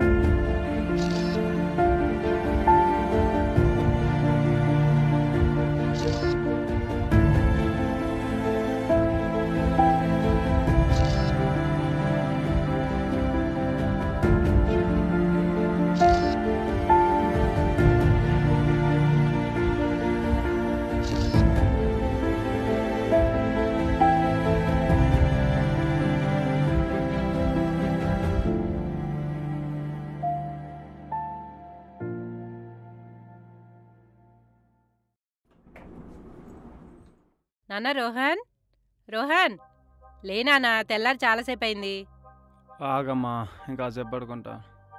నాన్న రోహన్ రోహన్ లేనానా తెల్లారి చాలాసేపు అయింది ఆగమ్మా ఇంకా పడుకుంటా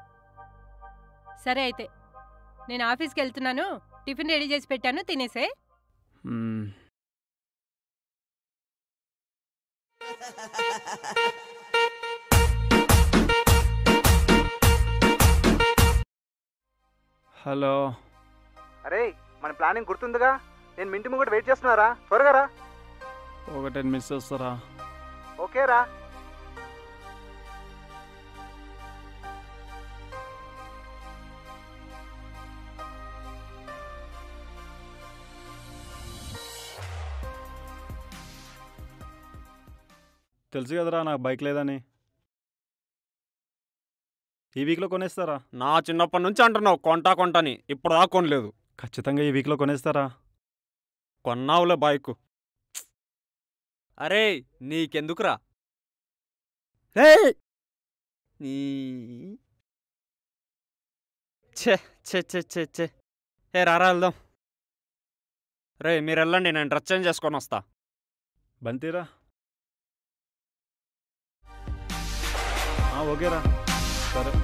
సరే అయితే నేను ఆఫీస్కి వెళ్తున్నాను టిఫిన్ రెడీ చేసి పెట్టాను తినేసే మ్మ్. హలో అరే మన ప్లానింగ్ గుర్తుందిగా నేను మీ ఇంటి ముంగట వెయిట్ చేస్తున్నారా త్వరగా రా ఒక టెన్ మినిట్స్ వస్తారా ఓకే రా తెలుసు కదరా నాకు బైక్ లేదని ఈ వీక్లో కొనేస్తారా నా చిన్నప్పటి నుంచి అంటున్నావు కొంటా కొంటని ఇప్పుడు దాకా కొనలేదు ఖచ్చితంగా ఈ వీక్లో కొనేస్తారా కొన్నావులే బైక్ అరే నీకెందుకురా నీ ఛే ఛే ఛే ఛే ఛే ఏ రారా వెళ్దాం రే మీరు వెళ్ళండి నేను డ్రెస్ చేంజ్ చేసుకొని వస్తా బంతీరా ఆ, ఓకేరా సరే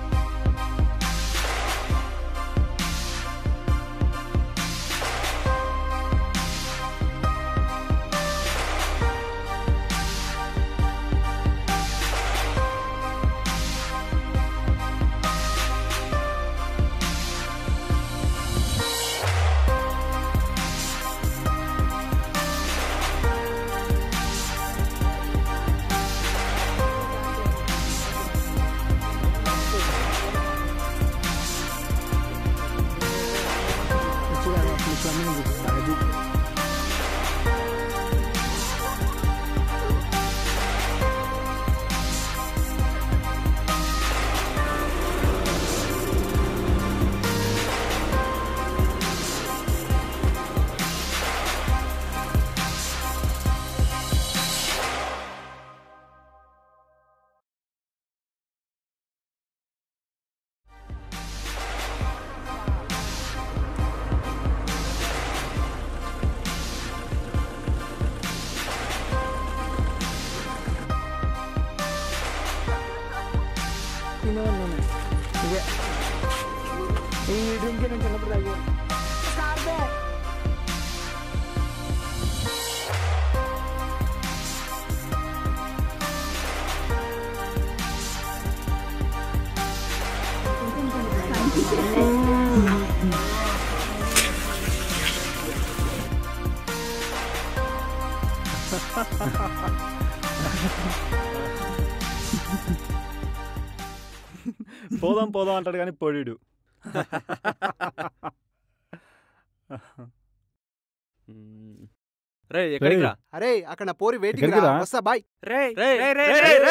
పోదాం పోదాం అంటాడు కానీ పొడిడు రే ఎక్కడికి రా అరే అక్కడ నా పోరి వెయిటింగ్ ఎక్కడికి రా రా? వస్తా బాయ్ రే రే రే రే రే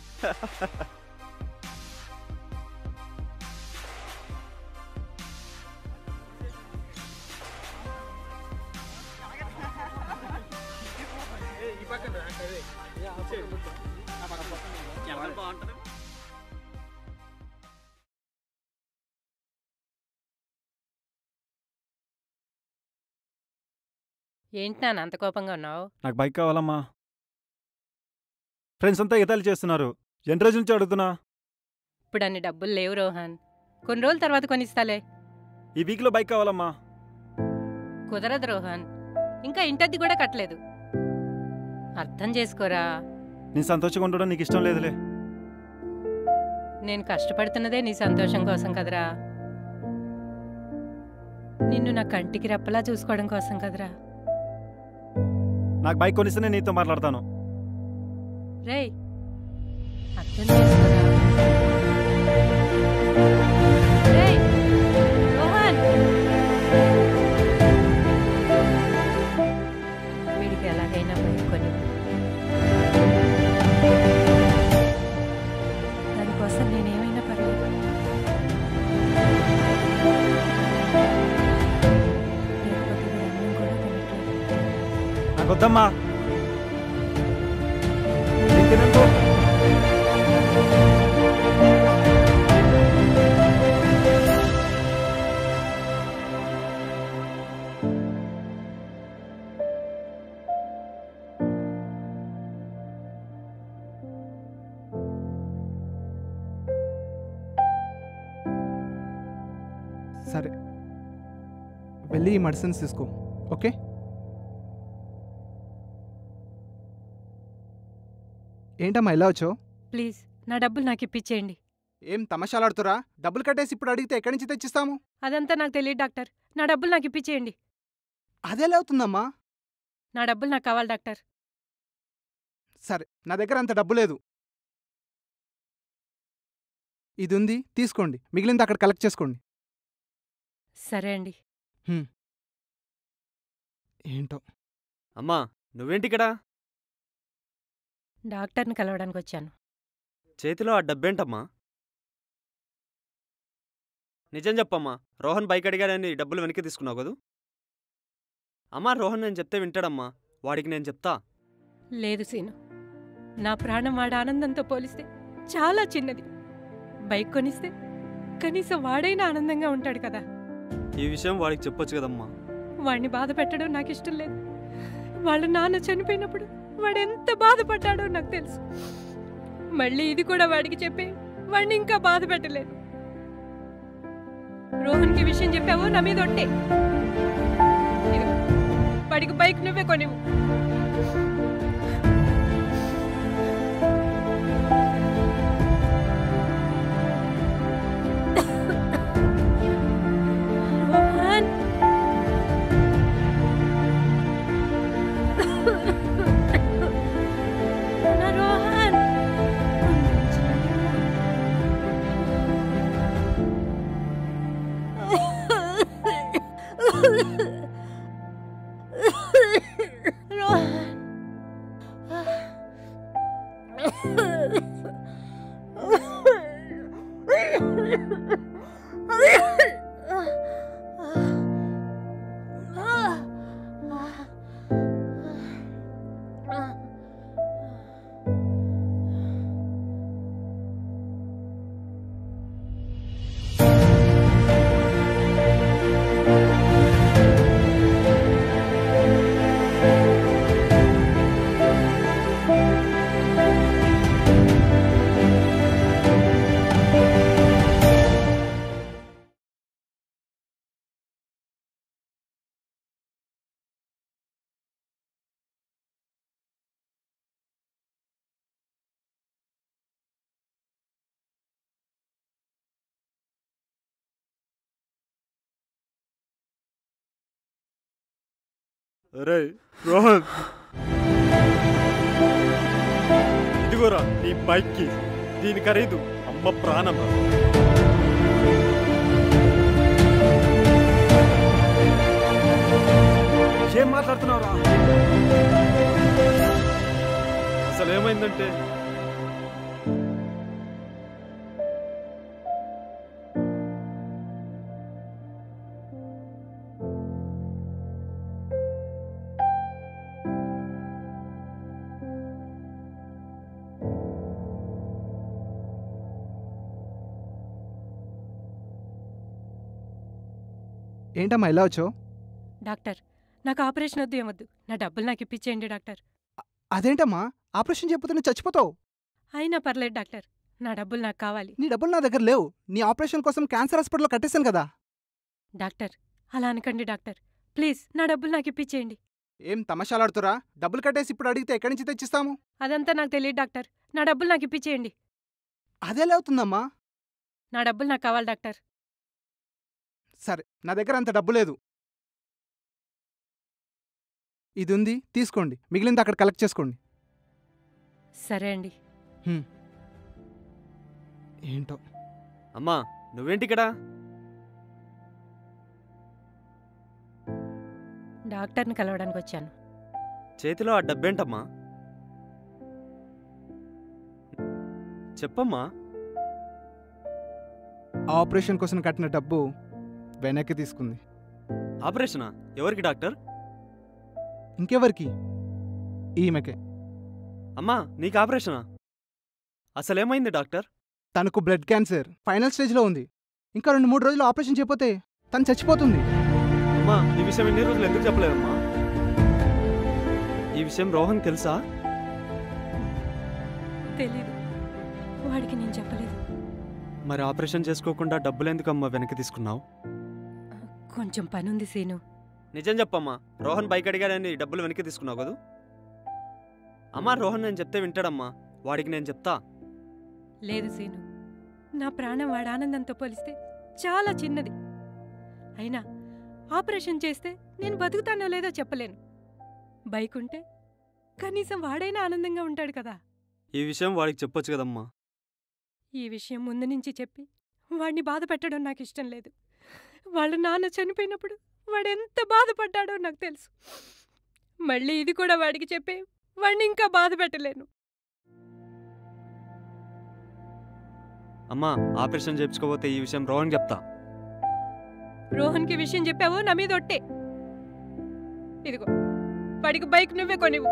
ఏంటి నాన్న అంత కోపంగా ఉన్నావు నాకు బైక్ కావాలమ్మా ఫ్రెండ్స్ అంతా ఈతలు చేస్తున్నారు ఎన్ని రోజుల నుంచి అడుగుతున్నా ఇప్పుడు అన్ని డబ్బులు లేవు రోహన్ కొన్ని రోజుల తర్వాత కొనిస్తాలే ఈ వీక్లో బైక్ కావాలమ్మా కుదరదు రోహన్ ఇంకా ఇంటద్ది కూడా కట్టలేదు అర్థం చేసుకోరా నేను సంతోషంగా ఉండడం నీకు ఇష్టం లేదులే నేను కష్టపడుతున్నదే నీ సంతోషం కోసం కదరా నిన్ను నా కంటికి రెప్పలా చూసుకోవడం కోసం కదరా నాకు బైక్ కొనిస్తేనే నీతో మాట్లాడతాను రేయ్ అర్థం చేసుకోరా వద్దమ్మా ఇంకెందుకు? సరే వెళ్ళి ఈ మెడిసిన్స్ తీసుకో ఓకే ఏంటమ్మా ఇలా వచ్చావు ప్లీజ్ నా డబ్బులు నాకు ఇప్పించేయండి ఏం తమాషాలాడుతురా డబ్బులు కట్టేసి ఇప్పుడు అడిగితే ఎక్కడి నుంచి తెచ్చిస్తాము అదంతా నాకు తెలియదు డాక్టర్ నా డబ్బులు నాకు ఇప్పించేయండి అదెలా అవుతుందమ్మా నా డబ్బులు నాకు కావాలి డాక్టర్ సరే నా దగ్గర అంత డబ్బు లేదు ఇది ఉంది తీసుకోండి మిగిలింది అక్కడ కలెక్ట్ చేసుకోండి సరే అండి ఏంటో అమ్మా నువ్వేంటి ఇక్కడ డాక్టర్ని కలవడానికి వచ్చాను చేతిలో ఆ డబ్బేంటమ్మా నిజం చెప్పమ్మా రోహన్ బైక్ అడిగాడని డబ్బులు వెనక్కి తీసుకున్నావు కదూ అమ్మా రోహన్ నేను చెప్తే వింటాడమ్మా వాడికి నేను చెప్తా లేదు సీను నా ప్రాణం వాడి ఆనందంతో పోలిస్తే చాలా చిన్నది బైక్ కొనిస్తే కనీసం వాడైనా ఆనందంగా ఉంటాడు కదా ఈ విషయం వాడికి చెప్పొచ్చు కదమ్మా వాడిని బాధ పెట్టడం నాకు ఇష్టం లేదు వాళ్ళ నాన్న చనిపోయినప్పుడు వాడు ఎంత బాధపడ్డాడో నాకు తెలుసు మళ్ళీ ఇది కూడా వాడికి చెప్పి వాడిని ఇంకా బాధ పెట్టలేదు రోహన్కి విషయం చెప్పావో నా మీద ఒట్టే ఇదిగో, వాడికి బైక్ నువ్వే కొనివు రోహన్ నా రోహన్ రోహన్ అరే రోహన్ ఇదిగోరా నీ బైక్కి దీని ఖరీదు అమ్మ ప్రాణం ఏం మాట్లాడుతున్నావురా అసలు ఏమైందంటే ఏంటమ్మా ఇలా వచ్చావు డాక్టర్ నాకు ఆపరేషన్ వద్దు ఏమొద్దు నా డబ్బులు నాకు ఇప్పించేయండి డాక్టర్ అదేంటమ్మా ఆపరేషన్ చెప్పితే నువ్వు చచ్చిపోతావు అయినా పర్లేదు డాక్టర్ నా డబ్బులు నాకు కావాలి నీ డబ్బులు నా దగ్గర లేవు నీ ఆపరేషన్ కోసం క్యాన్సర్ హాస్పిటల్లో కట్టేశాను కదా డాక్టర్ అలా అనకండి డాక్టర్ ప్లీజ్ నా డబ్బులు నాకు ఇప్పించేయండి ఏం తమాషాలాడుతురా డబ్బులు కట్టేసి ఇప్పుడు అడిగితే ఎక్కడి నుంచి తెచ్చిస్తాము అదంతా నాకు తెలియదు డాక్టర్ నా డబ్బులు నాకు ఇప్పించేయండి అదెలా అవుతుందమ్మా నా డబ్బులు నాకు కావాలి డాక్టర్ సరే నా దగ్గర అంత డబ్బు లేదు ఇది ఉంది తీసుకోండి మిగిలింది అక్కడ కలెక్ట్ చేసుకోండి సరే అండి ఏంటో అమ్మా నువ్వేంటి ఇక్కడ డాక్టర్ని కలవడానికి వచ్చాను చేతిలో ఆ డబ్బేంటమ్మా చెప్పమ్మా ఆ ఆపరేషన్ కోసం కట్టిన డబ్బు వెనక్కి తీసుకుంది ఆపరేషనా ఎవరికి డాక్టర్ ఇంకెవరికి ఈమెకే అమ్మా నీకు ఆపరేషనా అసలేమైంది డాక్టర్ తనకు బ్లడ్ క్యాన్సర్ ఫైనల్ స్టేజ్లో ఉంది ఇంకా రెండు మూడు రోజులు ఆపరేషన్ చేయకపోతే తను చచ్చిపోతుంది అమ్మా ఈ విషయం ఎన్ని రోజులు ఎందుకు చెప్పలేదమ్మా ఈ విషయం రోహన్ తెలుసా తెలీదు వాడికి నేను చెప్పలేదు మరి ఆపరేషన్ చేసుకోకుండా డబ్బులు ఎందుకమ్మా వెనక్కి తీసుకున్నావు కొంచెం పనుంది సీను నిజం చెప్పమ్మా రోహన్ బైక్ అడిగాడని డబ్బులు వెనక్కి తీసుకున్నావు కదూ అమ్మా రోహన్ నేను చెప్తే వింటాడమ్మా వాడికి నేను చెప్తా లేదు సీను నా ప్రాణం వాడి ఆనందంతో పోలిస్తే చాలా చిన్నది అయినా ఆపరేషన్ చేస్తే నేను బతుకుతానో లేదో చెప్పలేను బైక్ ఉంటే కనీసం వాడైనా ఆనందంగా ఉంటాడు కదా ఈ విషయం వాడికి చెప్పొచ్చు కదమ్మా ఈ విషయం ముందు నుంచి చెప్పి వాడిని బాధ పెట్టడం నాకు ఇష్టం లేదు వాళ్ళ నాన్న చనిపోయినప్పుడు వాడు ఎంత బాధపడ్డాడో నాకు తెలుసు మళ్ళీ ఇది కూడా వాడికి చెప్పే వాడిని ఇంకా బాధ పెట్టలేను అమ్మా ఆపరేషన్ చేయించుకోపోతే ఈ విషయం రోహన్ చెప్తా రోహన్కి విషయం చెప్పావో నా మీద ఒట్టే ఇదిగో వాడికి బైక్ నువ్వే కొనివ్వు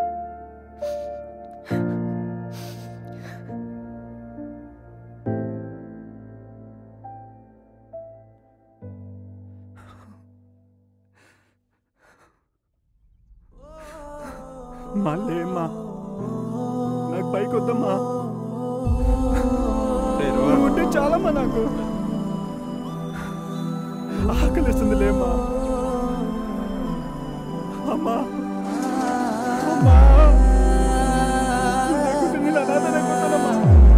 మళ్ళీ అమ్మా నాకు బైక్ వద్దమ్మా రేయ్ రోహన్, ఉంటే చాలమ్మా నాకు ఆకలిస్తుంది లేమ్మా అమ్మా అమ్మా లేకుంటే నేను అనాథనైపోతానమ్మా.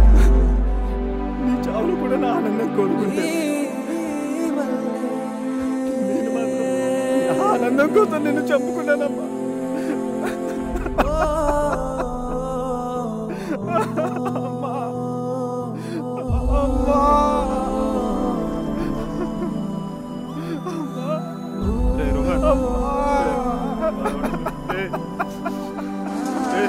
నీ చావులు కూడా నా ఆనందం కోరుకుంటే నేను మాత్రం నా ఆనందం కోసం నిన్ను చంపుకున్నానమ్మా అమ్మా అమ్మా రేయ్ రోహన్, రేయ్, రేయ్.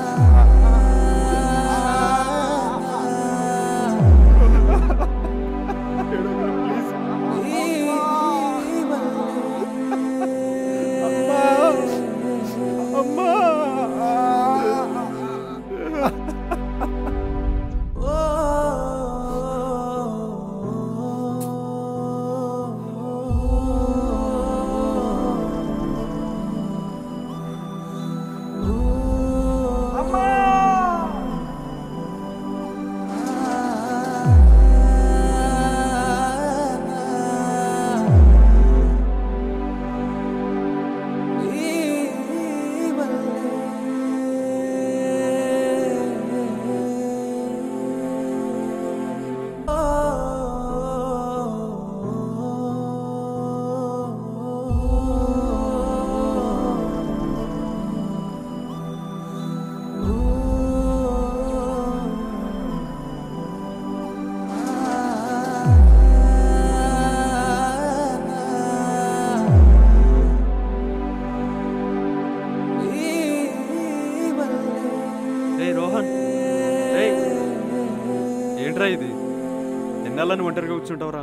రేయ్ రోహన్ రేయ్ ఏంట్రా ఇది ఎన్నాళ్ళని ఒంటరిగా కూర్చుంటావురా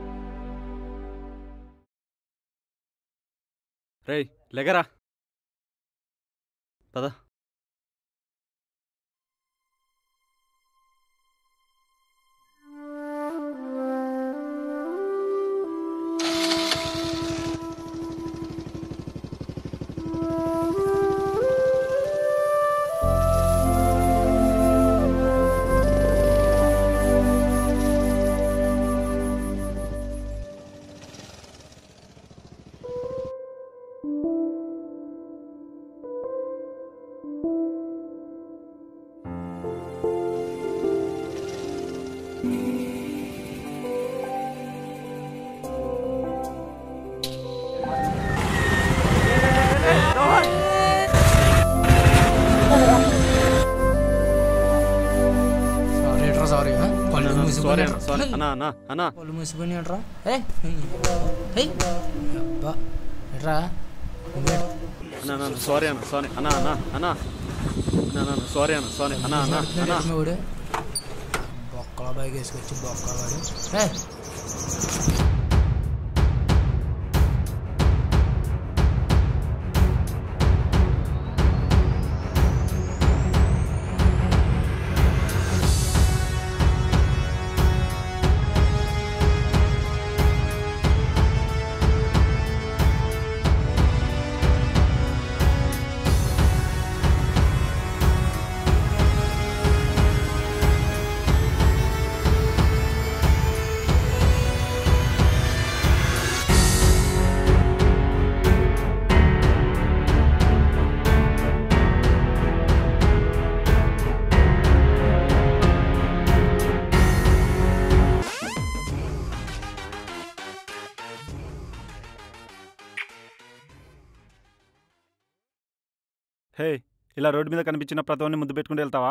రేయ్ లెగరా పద సారీ ఎట్రా సారీ ఆ? పళ్ళు సారీ మూసిపోయినట్రా. అన్న సారీ అన్నా అన్నా అన్నా పళ్ళు మూసిపోయినట్రా ఏ ఏయ్ అబ్బా ఎట్రా నువ్వే అన్నా అన్నా సారీ అన్న సారీ అన్నా అన్నా అన్నా అన్నా అన్నా సారీ అన్న సారీ అన్నా అన్నా అన్నా వాడు బొక్కల బైక్ వేసుకొచ్చి బొక్కల వాడు ఏ హే ఇలా రోడ్డు మీద కనిపించిన ప్రతి ఒక్కరిని ముద్దు పెట్టుకుంటూ వెళ్తావా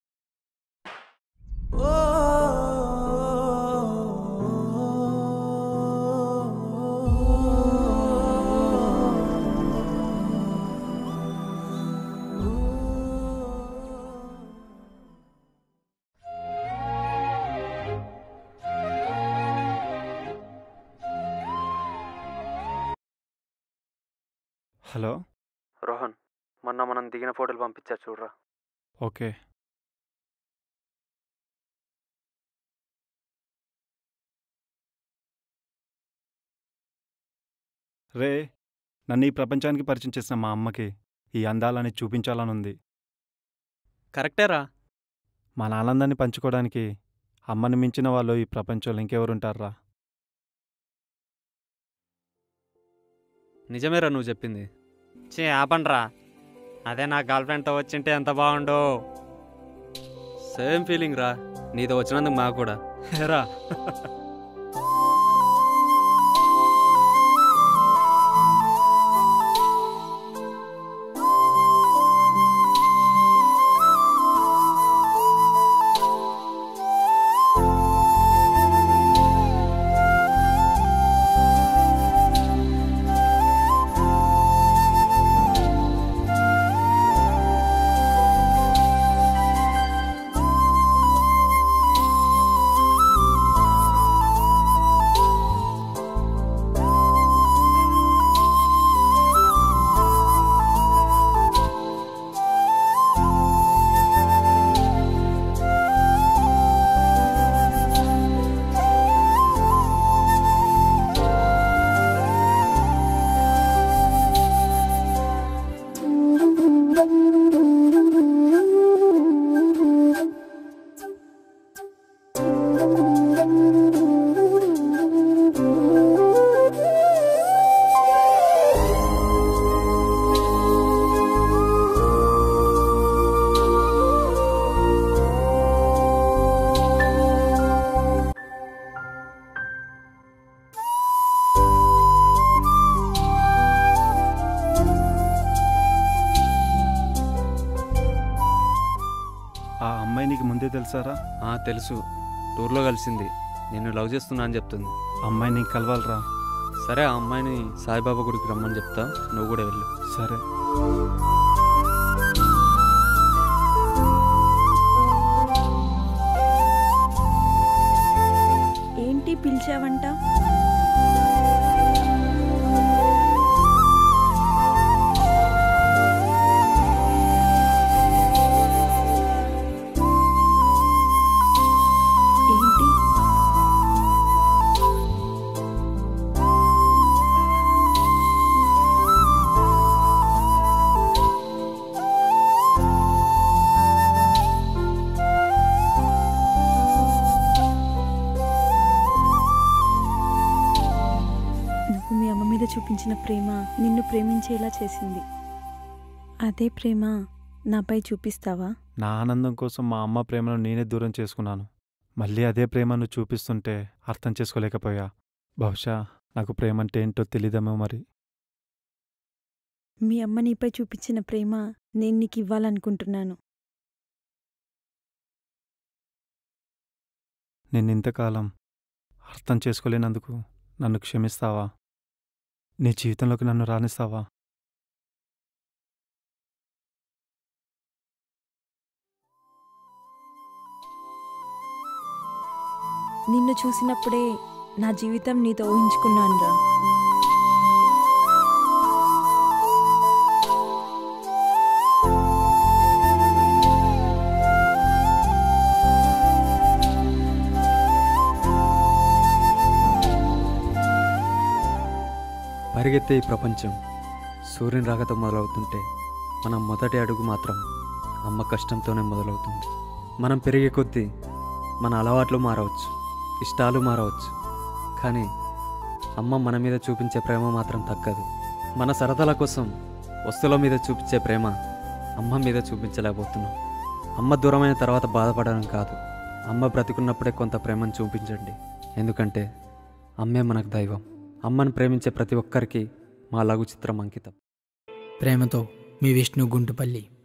హలో రోహన్ మొన్న మనం దిగిన ఫోటోలు పంపించా చూడరా ఓకే రే నన్ను ఈ ప్రపంచానికి పరిచయం చేసిన మా అమ్మకి ఈ అందాలని చూపించాలని ఉంది కరెక్టేరా మన ఆనందాన్ని పంచుకోవడానికి అమ్మని మించిన వాళ్ళు ఈ ప్రపంచంలో ఇంకెవరుంటారా నిజమేరా నువ్వు చెప్పింది చే ఆపండ్రా అదే నా గర్ల్ ఫ్రెండ్తో వచ్చింటే ఎంత బాగుండు సేమ్ ఫీలింగ్ రా నీతో వచ్చినందుకు మాకు కూడా హేరా ఆ అమ్మాయి నీకు ముందే తెలుసారా ఆ, తెలుసు టూర్లో కలిసింది నేను లవ్ చేస్తున్నా అని చెప్తుంది అమ్మాయి నీకు కలవాలరా సరే ఆ అమ్మాయిని సాయిబాబా గుడికి రమ్మని చెప్తా నువ్వు కూడా వెళ్ళు సరే ఏంటి పిలిచావంట ఏంటి నువ్వు మీ అమ్మ మీద చూపించిన ప్రేమ నిన్ను ప్రేమించేలా చేసింది అదే ప్రేమ నాపై చూపిస్తావా నా ఆనందం కోసం మా అమ్మ ప్రేమను నేనే దూరం చేసుకున్నాను మళ్ళీ అదే ప్రేమను చూపిస్తుంటే అర్థం చేసుకోలేకపోయా బహుశా నాకు ప్రేమ అంటే ఏంటో తెలీదేమో మరి మీ అమ్మ నీపై చూపించిన ప్రేమ నేను నీకు ఇవ్వాలనుకుంటున్నాను నేను ఇంతకాలం అర్థం చేసుకోలేనందుకు నన్ను క్షమిస్తావా నీ జీవితంలోకి నన్ను రానిస్తావా నిన్ను చూసినప్పుడే నా జీవితం నీతో ఊహించుకున్నానురా పరిగెత్తే ఈ ప్రపంచం సూర్యుని రాకతో మొదలవుతుంటే మనం మొదటి అడుగు మాత్రం అమ్మ కష్టంతోనే మొదలవుతుంది మనం పెరిగే కొద్దీ మన అలవాట్లు మారవచ్చు ఇష్టాలు మారవచ్చు కానీ అమ్మ మన మీద చూపించే ప్రేమ మాత్రం తగ్గదు మన సరదాల కోసం వస్తువుల మీద చూపించే ప్రేమ అమ్మ మీద చూపించలేకపోతున్నాం అమ్మ దూరమైన తర్వాత బాధపడడం కాదు అమ్మ బ్రతికున్నప్పుడే కొంత ప్రేమను చూపించండి ఎందుకంటే అమ్మే మనకు దైవం అమ్మను ప్రేమించే ప్రతి ఒక్కరికి మా లఘు చిత్రం అంకితం ప్రేమతో మీ విష్ణు గుంటుపల్లి